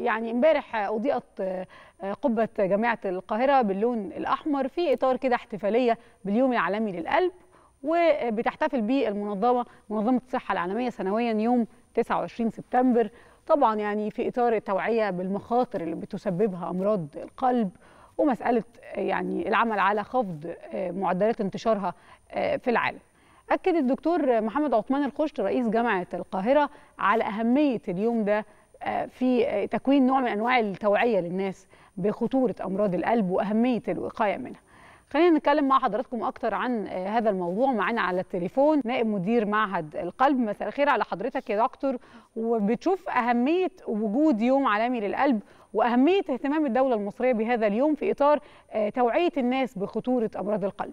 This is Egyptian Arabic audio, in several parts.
يعني امبارح اضيئت قبه جامعه القاهره باللون الاحمر في اطار كده احتفاليه باليوم العالمي للقلب وبتحتفل به المنظمه منظمه الصحه العالميه سنويا يوم 29 سبتمبر طبعا يعني في اطار التوعيه بالمخاطر اللي بتسببها امراض القلب ومساله يعني العمل على خفض معدلات انتشارها في العالم. اكد الدكتور محمد عثمان الخشت رئيس جامعه القاهره على اهميه اليوم ده في تكوين نوع من انواع التوعيه للناس بخطوره امراض القلب واهميه الوقايه منها. خلينا نتكلم مع حضراتكم اكتر عن هذا الموضوع معانا على التليفون نائب مدير معهد القلب مساء الخير على حضرتك يا دكتور وبتشوف اهميه وجود يوم عالمي للقلب واهميه اهتمام الدوله المصريه بهذا اليوم في اطار توعيه الناس بخطوره امراض القلب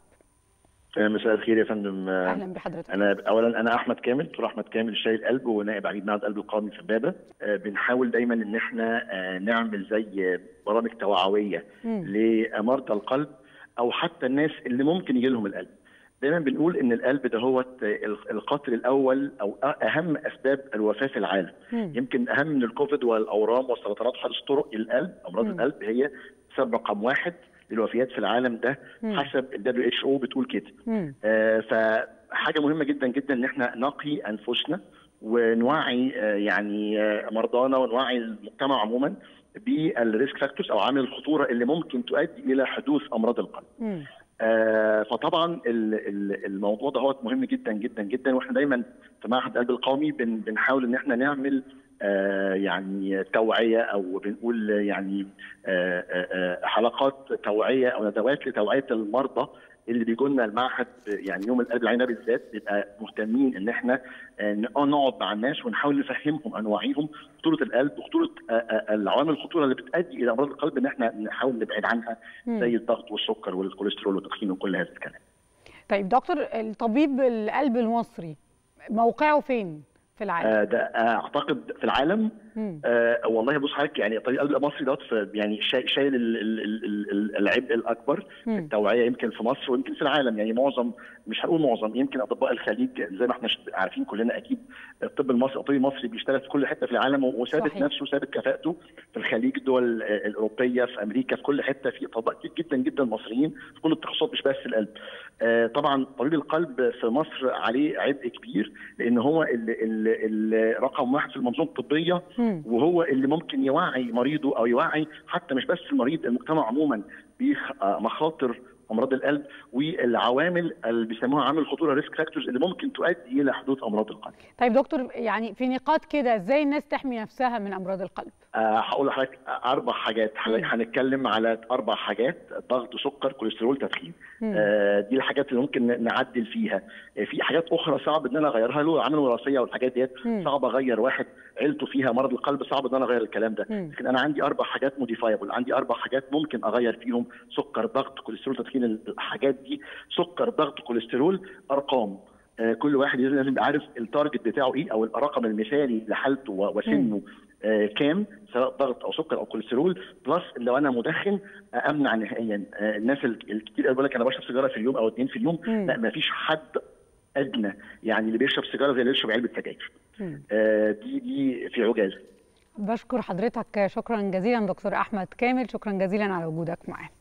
مساء الخير يا فندم اهلا بحضرتك انا اولا انا احمد كامل دكتور احمد كامل شاي القلب ونائب عميد معهد القلب القومي في امبابه بنحاول دايما ان احنا نعمل زي برامج توعويه لمرضى القلب او حتى الناس اللي ممكن يجي لهم القلب دايما بنقول ان القلب ده هو القاتل الاول او اهم اسباب الوفاه في العالم مم. يمكن اهم من الكوفيد والاورام والسرطانات وحدث طرق القلب امراض مم. القلب هي سبب رقم واحد للوفيات في العالم ده مم. حسب ال WHO بتقول كده آه فحاجه مهمه جدا جدا ان احنا نقي انفسنا ونوعي آه يعني آه مرضانا ونوعي المجتمع عموما بالريسك فاكتورز او عامل الخطوره اللي ممكن تؤدي الى حدوث امراض القلب. مم. آه فطبعا الموضوع ده هو مهم جدا جدا جدا واحنا دايما في معهد القلب القومي بن بنحاول ان احنا نعمل آه يعني توعيه او بنقول يعني آه آه حلقات توعيه او ندوات لتوعيه المرضى اللي بيجوا لنا المعهد يعني يوم القلب العيني بالذات بيبقى مهتمين ان احنا نقعد مع الناس ونحاول نفهمهم انواعيهم خطوره القلب وخطوره العوامل الخطوره اللي بتؤدي الى امراض القلب ان احنا نحاول نبعد عنها زي الضغط والسكر والكوليسترول والتدخين وكل هذا الكلام. طيب دكتور الطبيب القلب المصري موقعه فين؟ في العالم آه ده آه اعتقد في العالم آه والله بص حضرتك يعني الطريق القلب المصري دوت يعني شايل العبء الاكبر في التوعيه يمكن في مصر ويمكن في العالم يعني معظم مش هنقول معظم يمكن اطباء الخليج زي ما احنا عارفين كلنا اكيد الطب المصري الطب المصري بيشتغل في كل حته في العالم وثابت نفسه وثابت كفاءته في الخليج الدول الاوروبيه في امريكا في كل حته في اطباء كتير جدا جدا مصريين في كل التخصصات مش بس القلب. آه طبعا طبيب القلب في مصر عليه عبء كبير لان هو اللي اللي رقم واحد في المنظومه الطبيه وهو اللي ممكن يوعي مريضه او يوعي حتى مش بس المريض المجتمع عموما بمخاطر امراض القلب والعوامل اللي بيسموها عامل الخطوره ريسك فاكتورز اللي ممكن تؤدي الى حدوث امراض القلب. طيب دكتور يعني في نقاط كده ازاي الناس تحمي نفسها من امراض القلب؟ أه هقول لحضرتك اربع حاجات هنتكلم على اربع حاجات ضغط سكر كوليسترول تدخين أه دي الحاجات اللي ممكن نعدل فيها في حاجات اخرى صعب ان انا اغيرها له العوامل الوراثيه والحاجات ديت صعب اغير واحد عيلته فيها مرض القلب صعب ان انا اغير الكلام ده لكن انا عندي اربع حاجات موديفايبل عندي اربع حاجات ممكن اغير فيهم سكر ضغط كوليسترول تدخين الحاجات دي سكر ضغط كوليسترول ارقام آه كل واحد لازم يبقى عارف التارجت بتاعه ايه او الرقم المثالي لحالته وسنه آه كام سواء ضغط او سكر او كوليسترول بلس لو انا مدخن امنع نهائيا آه الناس الكتير بيقول لك انا بشرب سيجاره في اليوم او اثنين في اليوم مم. لا ما فيش حد ادنى يعني اللي بيشرب سيجاره زي اللي بيشرب علبه سجاير آه دي دي في عجاله بشكر حضرتك شكرا جزيلا دكتور احمد كامل شكرا جزيلا على وجودك معانا